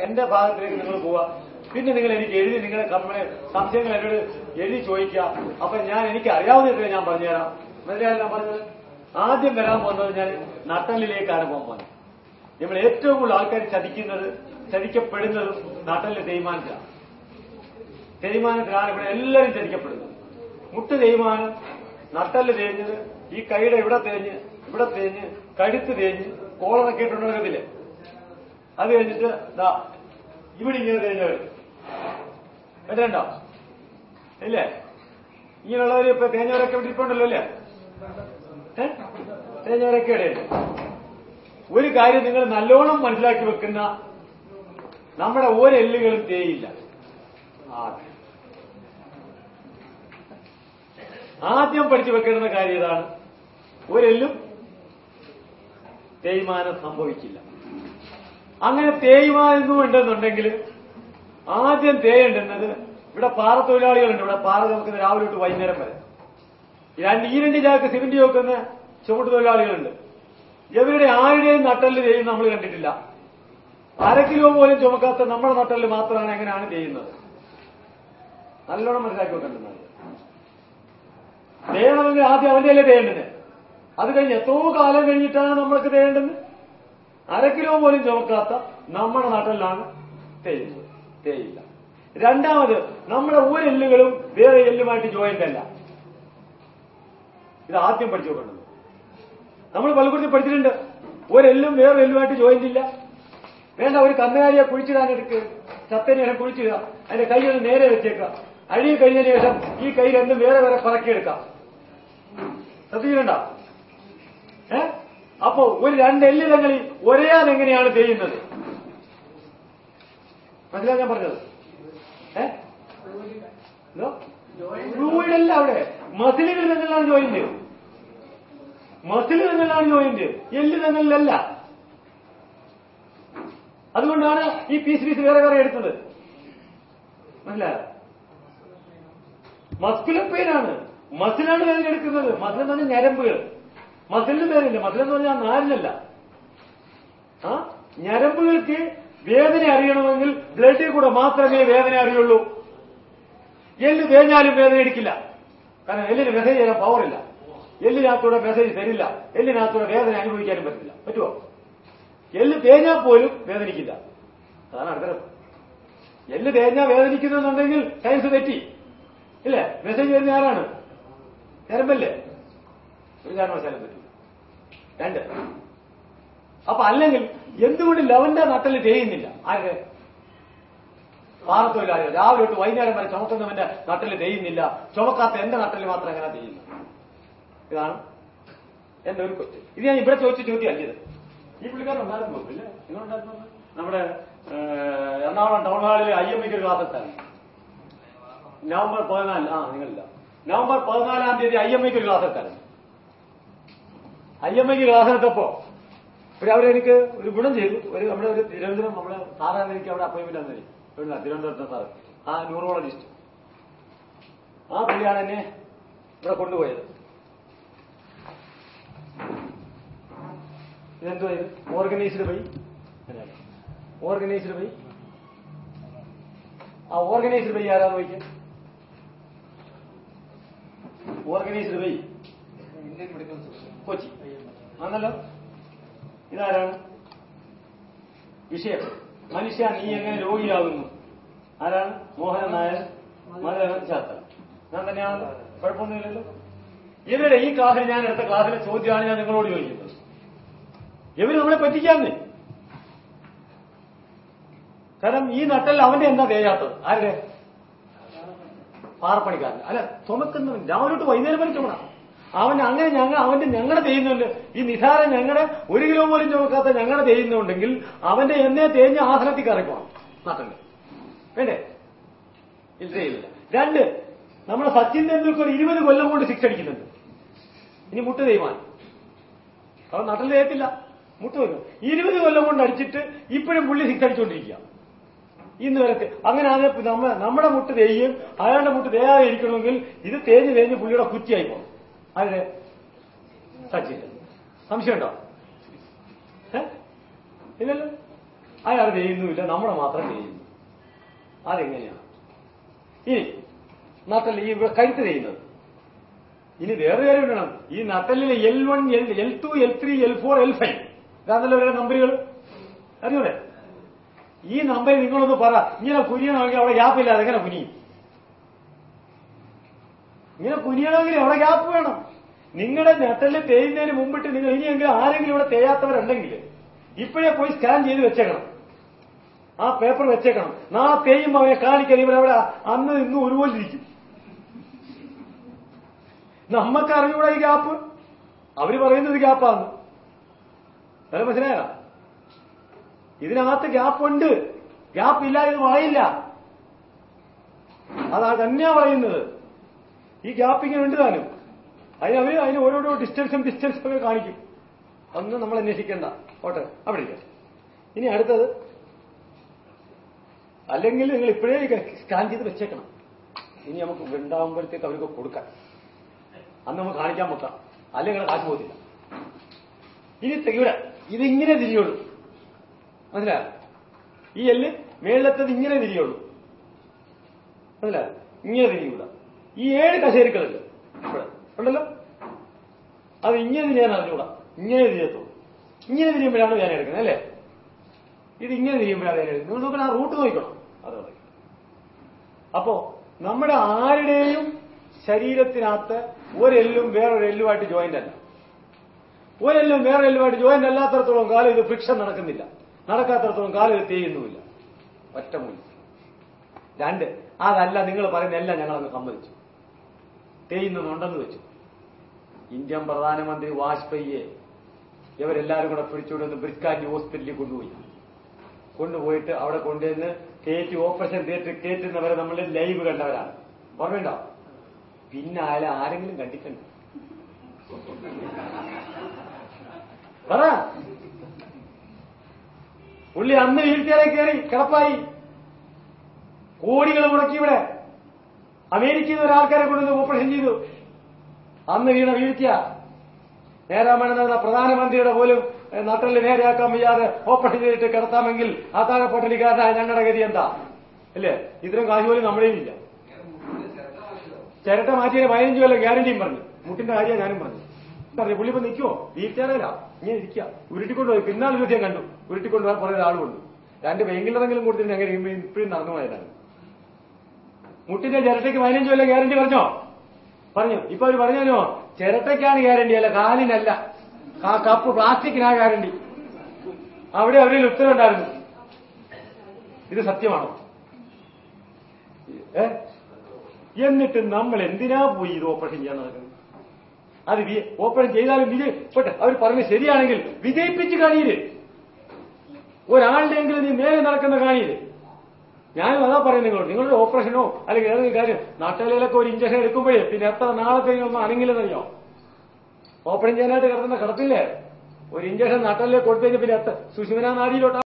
എന്റെ ഭാഗത്തിലേക്ക് നിങ്ങൾ പോവാ പിന്നെ നിങ്ങൾ എനിക്ക് എഴുതി നിങ്ങളുടെ കമ്പനി സംശയങ്ങൾ എന്നോട് എഴുതി ചോദിക്കുക അപ്പൊ ഞാൻ എനിക്ക് അറിയാവുന്ന ഞാൻ പറഞ്ഞുതരാം മനസ്സിലായല്ലോ ഞാൻ പറഞ്ഞത് ആദ്യം വരാൻ പോകുന്നത് ഞാൻ നട്ടലിലേക്കാണ് പോകാൻ പോകുന്നത് നമ്മൾ ഏറ്റവും കൂടുതൽ ആൾക്കാർ ചതിക്കുന്നത് ചതിക്കപ്പെടുന്നതും നട്ടലിലെ തേയ്മാനത്തിലാണ് തേയ്മാനത്തിലാണ് ഇവിടെ എല്ലാവരും ചതിക്കപ്പെടുന്നത് മുട്ട് തേയ്മാനം നട്ടല് തേഞ്ഞത് ഈ കൈയുടെ ഇവിടെ തേഞ്ഞ് ഇവിടെ തേഞ്ഞ് കഴുത്ത് തേഞ്ഞ് കോളറൊക്കെ ഇട്ടുണ്ടാകത്തില്ലേ അത് കഴിഞ്ഞിട്ട് ദാ ഇവിടെ ഇങ്ങനെ തേഞ്ഞവർ കേട്ടോ ഇല്ലേ ഇങ്ങനെയുള്ളവർ ഇപ്പൊ തേഞ്ഞവരൊക്കെ ഇവിടെ ഇരിപ്പുണ്ടല്ലോ അല്ലേ ഏ? തേഞ്ഞവരൊക്കെ ഇടയുണ്ട് ഒരു കാര്യം നിങ്ങൾ നല്ലോണം മനസ്സിലാക്കി വെക്കുന്ന നമ്മുടെ ഒരെല്ലുകളും തേയില്ല ആദ്യം ആദ്യം പഠിച്ചു വെക്കേണ്ടുന്ന കാര്യം ഇതാണ് ഒരെല്ലും തേയ്മാനം സംഭവിക്കില്ല അങ്ങനെ തേയ്മാനം ഉണ്ടെന്നുണ്ടെങ്കിൽ ആദ്യം തേയുണ്ടെന്നത് ഇവിടെ പാറ തൊഴിലാളികളുണ്ട് ഇവിടെ പാറ ചുമക്കുന്ന രാവിലെ തൊട്ട് വൈകുന്നേരം വരെ ഈ രണ്ട് ഈ രണ്ട് ചാക്ക് സിമന്റ് ചോക്കുന്ന ചുമട്ട് തൊഴിലാളികളുണ്ട് ഇവരുടെ ആരുടെയും നട്ടല് തേയും നമ്മൾ കണ്ടിട്ടില്ല അര കിലോ പോലും ചുമക്കാത്ത നമ്മുടെ നട്ടല് മാത്രമാണ് എങ്ങനെയാണ് ചെയ്യുന്നത് നല്ലോണം മനസ്സിലാക്കി വെക്കേണ്ടത് തേയണമെങ്കിൽ ആദ്യം അവന്റെ അല്ലേ തേയേണ്ടത് അത് കഴിഞ്ഞ് എത്രയോ കാലം കഴിഞ്ഞിട്ടാണ് നമ്മൾക്ക് തേയേണ്ടത് അര കിലോ പോലും ചുമക്കാത്ത നമ്മുടെ നാട്ടിലാണ് തേയുന്നത് തേയില്ല രണ്ടാമത് നമ്മുടെ ഒരു എല്ലുകളും വേറെ എല്ലുമായിട്ട് ജോയിന്റ് അല്ല ഇത് ആദ്യം പഠിച്ചു നോക്കേണ്ടത് നമ്മൾ പലകുറിച്ച് പഠിച്ചിട്ടുണ്ട് ഒരെല്ലും വേറെ എല്ലുമായിട്ട് ജോയിന്റ് ഇല്ല വേണ്ട ഒരു കന്നുകാലിയെ കുഴിച്ചിടാൻ എടുക്ക് ചത്തനെ കുഴിച്ചിടുക അതിന്റെ കൈ ഒന്ന് നേരെ വെച്ചേക്കുക അഴുകി കഴിഞ്ഞതിന് ശേഷം ഈ കൈ രണ്ടും വേറെ വേറെ പറക്കിയെടുക്കാം ശ്രദ്ധിക്കണ്ട ഏ അപ്പോ ഒരു രണ്ട് എല്ല് തങ്ങളിൽ ഒരേയാൽ എങ്ങനെയാണ് ചെയ്യുന്നത് മനസ്സിലാക്കാൻ ഞാൻ പറഞ്ഞത് ഏ ഫ്ലൂയിഡ് അല്ല അവിടെ മസിലുകൾ തങ്ങളിലാണ് ജോയിന്റ് മസിൽ തങ്ങളിലാണ് ജോയിന്റ് എല്ല് തങ്ങളിലല്ല അതുകൊണ്ടാണ് ഈ പീസ് പീസ് വേറെ വേറെ എടുത്തത് മനസ്സിലായോ മസ്കുലർ പെയിനാണ് മസിലാണ് വേദന എടുക്കുന്നത് മസിൽ എന്ന് പറഞ്ഞാൽ ഞരമ്പുകൾ മസിലിന് വേദനയില്ല മസിൽ എന്ന് പറഞ്ഞാൽ നാലിനല്ല ആ ഞരമ്പുകൾക്ക് വേദന അറിയണമെങ്കിൽ ബ്ലഡിൽ കൂടെ മാത്രമേ വേദന അറിയുള്ളൂ എല്ല് തേഞ്ഞാലും വേദന എടുക്കില്ല കാരണം എല്ലിന് മെസ്സേജ് ചെയ്യാൻ പവറില്ല എല്ലിനകത്തൂടെ മെസ്സേജ് തരില്ല എല്ലിനകത്തൂടെ വേദന അനുഭവിക്കാനും പറ്റില്ല പറ്റുമോ എല്ല് തേഞ്ഞാൽ പോലും വേദനിക്കില്ല അതാണ് അടുത്ത എല്ല് തേഞ്ഞാൽ വേദനിക്കുന്നുണ്ടെങ്കിൽ സയൻസ് തെറ്റി ഇല്ലേ മെസ്സേജ് വരുന്ന ആരാണ് ഞരമ്പല്ലേ ഒരു കാരണവശാലും പറ്റില്ല രണ്ട് അപ്പൊ അല്ലെങ്കിൽ എന്തുകൊണ്ട് ലവന്റെ നട്ടല് തേയുന്നില്ല ആരുടെ പാറത്തൊഴിലാളികൾ രാവിലെ തൊട്ട് വൈകുന്നേരം വരെ ചുമക്കുന്നവന്റെ നട്ടല് തേയുന്നില്ല ചുമക്കാത്ത എന്റെ നട്ടല് മാത്രം എങ്ങനെ തേയുന്നു ഇതാണ് എന്റെ ഒരു ക്വസ്റ്റ്യൻ ഇത് ഞാൻ ഇവിടെ ചോദിച്ച ചോദ്യം അല്ലിത് ഈ പുള്ളിക്കാരൻ ഉണ്ടായിരുന്നു ഇല്ല നിങ്ങളുണ്ടായിരുന്നു നമ്മുടെ ഏഹ്, എറണാകുളം ടൗൺ ഹാളിൽ ഐ എം ഒരു ക്ലാസ് എത്താൻ നവംബർ പതിനാല് ആ നിങ്ങളില്ല നവംബർ പതിനാലാം തീയതി ഐ എം ഒരു ക്ലാസ് എത്താൻ ഐ എം ഐക്ക് ക്ലാസ് എടുത്തപ്പോ ഒരു അവരെനിക്ക് ഒരു ഗുണം ചെയ്തു ഒരു നമ്മുടെ ഒരു തിരുവനന്തപുരം നമ്മളെ സാറാണ് എനിക്ക് അവിടെ അപ്പോയിന്റ്മെന്റ് തന്നത് എവിടുന്ന തിരുവനന്തപുരത്തെ സാറ് ആ ന്യൂറോളജിസ്റ്റ് ആ പുള്ളിയാണ് എന്നെ ഇവിടെ കൊണ്ടുപോയത് ഇതെന്തോ ഇത് ഓർഗനൈസ്ഡ് ബൈ ഓർഗനൈസ്ഡ് ബൈ ആ ഓർഗനൈസ്ഡ് ബൈ ആരാന്ന് നോക്കിയ organised by Indian medical association Kochi ആണല്ലോ ഇതാരാണ് വിഷയം മനുഷ്യ നീ എങ്ങനെ രോഗിയാകുന്നു ആരാണ് മോഹനൻ നായർ മധുരൻ ശാസ്ത്രം ഞാൻ തന്നെയാണ് കുഴപ്പമൊന്നുമില്ലല്ലോ ഇവരുടെ ഈ ക്ലാസ്സിൽ ഞാൻ എടുത്ത ക്ലാസ്സിലെ ചോദ്യമാണ് ഞാൻ നിങ്ങളോട് ചോദിക്കുന്നത് ഇവര് നമ്മളെ പറ്റിക്കാന്നേ കാരണം ഈ നട്ടൽ അവന്റെ എന്താ തേയാത്തത് ആരുടെ പാറപ്പണിക്കാരൻ അല്ല ചുമക്കുന്നവൻ രാവിലെ തൊട്ട് വൈകുന്നേരം വരെ ചുമണം അവൻ അങ്ങനെ ഞങ്ങൾ അവന്റെ ഞങ്ങളുടെ ചെയ്യുന്നുണ്ട് ഈ നിസാരം ഞങ്ങളുടെ ഒരു കിലോ പോലും ചുമക്കാത്ത ഞങ്ങളുടെ ചെയ്യുന്നുണ്ടെങ്കിൽ അവന്റെ എന്നെ തേഞ്ഞ ആസനത്തിൽ കറിപ്പോണം നട്ടല് വേണ്ടേ ഇല്ല ഇല്ല രണ്ട് നമ്മുടെ സച്ചിൻ തെണ്ടുൽക്കർ ഇരുപത് കൊല്ലം കൊണ്ട് സിക്സ് അടിക്കുന്നുണ്ട് ഇനി മുട്ട് തെയ്മാൻ അവൻ നട്ടൽ തേയത്തില്ല മുട്ട് വരും ഇരുപത് കൊല്ലം കൊണ്ട് അടിച്ചിട്ട് ഇപ്പോഴും പുള്ളി സിക്സ് അടിച്ചുകൊണ്ടിരിക്കുക ഇന്ന് വരെ അങ്ങനെ ആകെ നമ്മ നമ്മുടെ മുട്ട് തേയും അയാളുടെ മുട്ട് തേയാതെ ഇരിക്കണമെങ്കിൽ ഇത് തേഞ്ഞ് തേഞ്ഞ് പുള്ളിയുടെ കുറ്റിയായി പോകും ആരുടെ സച്ചിൻ സംശയമുണ്ടോ ഏ? ഇല്ലല്ലോ അയാൾ ചെയ്യുന്നുമില്ല നമ്മളെ മാത്രം ചെയ്യുന്നു അതെങ്ങനെയാണ് ഇനി നട്ടല് ഈ കഴുത്ത് ചെയ്യുന്നത് ഇനി വേറെ കാര്യം വേണം ഈ നട്ടലിലെ L one L L two L three L four L five ഇതാണല്ലോ അവരുടെ നമ്പറുകൾ അറിയൂടെ ഈ നമ്പർ നിങ്ങളൊന്ന് പറ ഇങ്ങനെ കുനിയണമെങ്കിൽ അവിടെ ഗ്യാപ്പില്ലാതെ എങ്ങനെ കുനിയും ഇങ്ങനെ കുനിയണമെങ്കിൽ അവിടെ ഗ്യാപ്പ് വേണം നിങ്ങളുടെ നെട്ടലിൽ തേയുന്നതിന് മുമ്പിട്ട് നിങ്ങൾ ഇനിയെങ്കിലും ആരെങ്കിലും ഇവിടെ തേയാത്തവരുണ്ടെങ്കിൽ ഇപ്പോഴേ പോയി സ്കാൻ ചെയ്ത് വെച്ചേക്കണം ആ പേപ്പർ വെച്ചേക്കണം നാളെ തേയുമ്പോൾ അവരെ കാണിക്കാൻ ഇവരവിടെ അന്ന് ഇന്നും ഒരുപോലെ ഇരിക്കും നമ്മക്ക് അറിഞ്ഞൂടാ ഈ ഗ്യാപ്പ് അവര് പറയുന്നത് ഗ്യാപ്പാന്ന് അല്ല മനസ്സിലായ ഇതിനകത്ത് ഗ്യാപ്പുണ്ട് ഗ്യാപ്പ് ഇല്ല എന്ന് പറയില്ല അതാ തന്നെയാ പറയുന്നത് ഈ ഗ്യാപ്പ് ഇങ്ങനെ ഉണ്ട് താനും അതിന് അവര് അതിന് ഓരോരോ ഡിസ്റ്റൻസും ഡിസ്റ്റൻസും ഒക്കെ കാണിക്കും അതൊന്നും നമ്മൾ അന്വേഷിക്കേണ്ട ഓട്ടെ അവിടെ ഇരിക്കാം ഇനി അടുത്തത് അല്ലെങ്കിൽ നിങ്ങൾ ഇപ്പോഴേ സ്കാൻ ചെയ്ത് വെച്ചേക്കണം ഇനി നമുക്ക് ഉണ്ടാകുമ്പോഴത്തേക്ക് അവർക്ക് കൊടുക്കാം അന്ന് നമുക്ക് കാണിക്കാൻ വെക്കാം അല്ലെങ്കിൽ നിങ്ങളുടെ കാശ് പോകത്തില്ല ഇനി ഇവിടെ ഇതിങ്ങനെ തിരിയുള്ളൂ മനസ്സിലായോ ഈ എല്ല് മേളിലത്തത് ഇങ്ങനെ തിരിയുള്ളൂ മനസ്സിലായോ ഇങ്ങനെ തിരിയൂല ഈ ഏഴ് കശേരിക്കളുണ്ട് ഇവിടെ ഉണ്ടല്ലോ അത് ഇങ്ങനെ തിരിയാൻ അറിഞ്ഞൂടാ ഇങ്ങനെ തിരിയത്തുള്ളൂ ഇങ്ങനെ തിരിയുമ്പോഴാണ് ഞാൻ എടുക്കുന്നത് അല്ലേ ഇത് ഇങ്ങനെ തിരിയുമ്പോഴാണ് ഞാൻ എടുക്കുന്നത് നിങ്ങൾ നോക്കണം ആ റൂട്ട് നോക്കണം അത് പറയും അപ്പോ നമ്മുടെ ആരുടെയും ശരീരത്തിനകത്ത് ഒരെല്ലും വേറൊരു എല്ലുമായിട്ട് ജോയിന്റ് അല്ല ഒരെല്ലും വേറെ എല്ലുമായിട്ട് ജോയിന്റ് അല്ലാത്തടത്തോളം കാലം ഇത് ഫ്രിക്ഷൻ നടക്കുന്നില്ല നടക്കാത്തടത്തോളം കാലം ഇത് തേയുന്നുമില്ല ഒറ്റമൂലി രണ്ട് അതല്ല നിങ്ങൾ പറയുന്ന എല്ലാം ഞങ്ങളങ്ങ് സമ്മതിച്ചു തേയുന്നുണ്ടെന്ന് വെച്ചു ഇന്ത്യൻ പ്രധാനമന്ത്രി വാജ്പേയിയെ ഇവരെല്ലാരും കൂടെ പിടിച്ചുകൊണ്ടുവന്ന് ബ്രിക്കാൻഡ് ഹോസ്പിറ്റലിൽ കൊണ്ടുപോയി കൊണ്ടുപോയിട്ട് അവിടെ കൊണ്ടുവന്ന് കയറ്റി ഓപ്പറേഷൻ തിയേറ്റർ കയറ്റുന്നവരെ നമ്മൾ ലൈവ് കണ്ടവരാണ് ഓർമ്മയുണ്ടോ പിന്നെ അയാളെ ആരെങ്കിലും കണ്ടിട്ടുണ്ട് പറ പുള്ളി അന്ന് വീഴ്ചയിലെ കയറി കിടപ്പായി കോടികൾ മുടക്കി ഇവിടെ അമേരിക്കയിൽ നിന്ന് ഒരാൾക്കാരെ കൊണ്ടുവന്ന് ഓപ്പറേഷൻ ചെയ്തു അന്ന് വീണ വീഴ്ച നേരാമണം നടന്ന പ്രധാനമന്ത്രിയുടെ പോലും ഏഹ്, നട്ടല് നേരെയാക്കാൻ വയ്യാതെ ഓപ്പറേഷൻ ചെയ്തിട്ട് കിടത്താമെങ്കിൽ ആ താഴെ പൊട്ടലിക്കാരനായ ഞങ്ങളുടെ ഗതി എന്താ ഇല്ലേ ഇത്രയും കാശ് പോലും നമ്മുടെയും ഇല്ല ചിരട്ട മാറ്റിയ പതിനഞ്ച് കൊല്ലം ഗ്യാരണ്ടിയും പറഞ്ഞു മുട്ടിന്റെ കാര്യം ഞാനും പറഞ്ഞു പറഞ്ഞു പുള്ളി ഇപ്പൊ നിൽക്കുമോ വീൽച്ചേരല്ല ഇങ്ങനെ ഇരിക്കുക ഉരുട്ടിക്കൊണ്ടുപോയി പിന്നാലെ ഒരു ദിവസം കണ്ടു ഉരുട്ടിക്കൊണ്ടുപോകാൻ കുറെ ആളുണ്ട് രണ്ട് പെയിങ്കിലെങ്കിലും കൊടുത്തിട്ട് അങ്ങനെ ഇപ്പോഴും നടന്നു പോയതാണ് മുട്ടിന്റെ ചിരട്ടയ്ക്ക് പതിനഞ്ച് കൊല്ലം ഗ്യാരണ്ടി പറഞ്ഞോ പറഞ്ഞു ഇപ്പൊ അവര് പറഞ്ഞോ ചിരട്ടയ്ക്കാണ് ഗ്യാരണ്ടി അല്ല കാലിനല്ല ആ കപ്പ് പ്ലാസ്റ്റിക്കിനാ ഗ്യാരണ്ടി അവിടെ അവരിൽ ഉത്തരവുണ്ടായിരുന്നു ഇത് സത്യമാണോ ഏ എന്നിട്ട് നമ്മൾ എന്തിനാ പോയി ഇത് ഓപ്പറേഷൻ ചെയ്യാൻ നടക്കുന്നത് അത് വി- ഓപ്പറേഷൻ ചെയ്താലും വിജയ് പോട്ടെ അവർ പറഞ്ഞ് ശരിയാണെങ്കിൽ വിജയിപ്പിച്ച് കാണിയില് ഒരാളുടെയെങ്കിലും നീ നേരെ നടക്കുന്ന കാണിയില് ഞാനും അതാ പറയുന്നത് നിങ്ങളോട് നിങ്ങളുടെ ഓപ്പറേഷനോ അല്ലെങ്കിൽ ഏതെങ്കിലും കാര്യം നാട്ടുകാരിലൊക്കെ ഒരു ഇഞ്ചക്ഷൻ എടുക്കുമ്പോഴേ പിന്നെ എത്ര നാളത്തെ ഒന്നും അനങ്ങില്ലെന്നറിയോ ഓപ്പറേഷൻ ചെയ്യാനായിട്ട് കിടക്കുന്ന കിടപ്പില്ലേ ഒരു ഇഞ്ചക്ഷൻ നാട്ടിലേക്ക് കൊടുത്തു കഴിഞ്ഞാൽ പിന്നെ എത്ര സുഷിമന നാടിയിലോട്ട്